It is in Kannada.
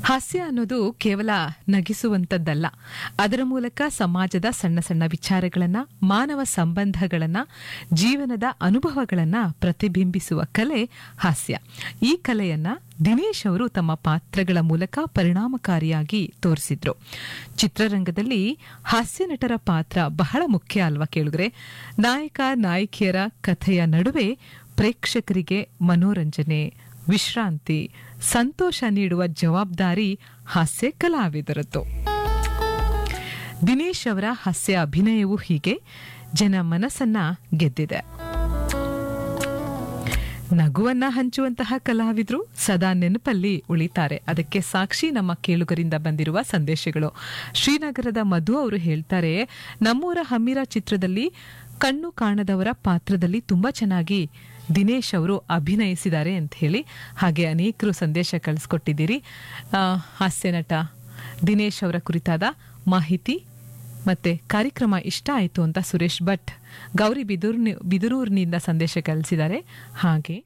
ಹಾಸ್ಯ ಅನ್ನೋದು ಕೇವಲ ನಗಿಸುವಂತದ್ದಲ್ಲ ಅದರ ಮೂಲಕ ಸಮಾಜದ ಸಣ್ಣ ಸಣ್ಣ ವಿಚಾರಗಳನ್ನ ಮಾನವ ಸಂಬಂಧಗಳನ್ನ ಜೀವನದ ಅನುಭವಗಳನ್ನ ಪ್ರತಿಬಿಂಬಿಸುವ ಕಲೆ ಹಾಸ್ಯ ಈ ಕಲೆಯನ್ನ ದಿನೇಶ್ ಅವರು ತಮ್ಮ ಪಾತ್ರಗಳ ಮೂಲಕ ಪರಿಣಾಮಕಾರಿಯಾಗಿ ತೋರಿಸಿದ್ರು ಚಿತ್ರರಂಗದಲ್ಲಿ ಹಾಸ್ಯ ನಟರ ಪಾತ್ರ ಬಹಳ ಮುಖ್ಯ ಅಲ್ವಾ ಕೇಳಿದ್ರೆ ನಾಯಕ ನಾಯಕಿಯರ ಕಥೆಯ ನಡುವೆ ಪ್ರೇಕ್ಷಕರಿಗೆ ಮನೋರಂಜನೆ ವಿಶ್ರಾಂತಿ ಸಂತೋಷ ನೀಡುವ ಜವಾಬ್ದಾರಿ ಹಾಸ್ಯ ಕಲಾವಿದರದ್ದು ದಿನೇಶ್ ಅವರ ಹಾಸ್ಯ ಅಭಿನಯವೂ ಹೀಗೆ ಜನ ಮನಸ್ಸನ್ನ ಗೆದ್ದಿದೆ ನಗುವನ್ನ ಹಂಚುವಂತಹ ಕಲಾವಿದರು ಸದಾ ನೆನಪಲ್ಲಿ ಉಳಿತಾರೆ ಅದಕ್ಕೆ ಸಾಕ್ಷಿ ನಮ್ಮ ಕೇಳುಗರಿಂದ ಬಂದಿರುವ ಸಂದೇಶಗಳು ಶ್ರೀನಗರದ ಮಧು ಅವರು ಹೇಳ್ತಾರೆ ನಮ್ಮೂರ ಹಮ್ಮಿರ ಚಿತ್ರದಲ್ಲಿ ಕಣ್ಣು ಕಾಣದವರ ಪಾತ್ರದಲ್ಲಿ ತುಂಬಾ ಚೆನ್ನಾಗಿ ದಿನೇಶ್ ಅವರು ಅಭಿನಯಿಸಿದ್ದಾರೆ ಅಂತ ಹೇಳಿ ಹಾಗೆ ಅನೇಕರು ಸಂದೇಶ ಕಳಿಸ್ಕೊಟ್ಟಿದ್ದೀರಿ ಆ, ಹಾಸ್ಯ ನಟ ದಿನೇಶ್ ಅವರ ಕುರಿತಾದ ಮಾಹಿತಿ ಮತ್ತೆ ಕಾರ್ಯಕ್ರಮ ಇಷ್ಟ ಆಯಿತು ಅಂತ ಸುರೇಶ್ ಭಟ್ ಗೌರಿ ಬಿದೂರ್ ಬಿದರೂರಿನಿಂದ ಸಂದೇಶ ಕಳಿಸಿದ್ದಾರೆ ಹಾಗೆ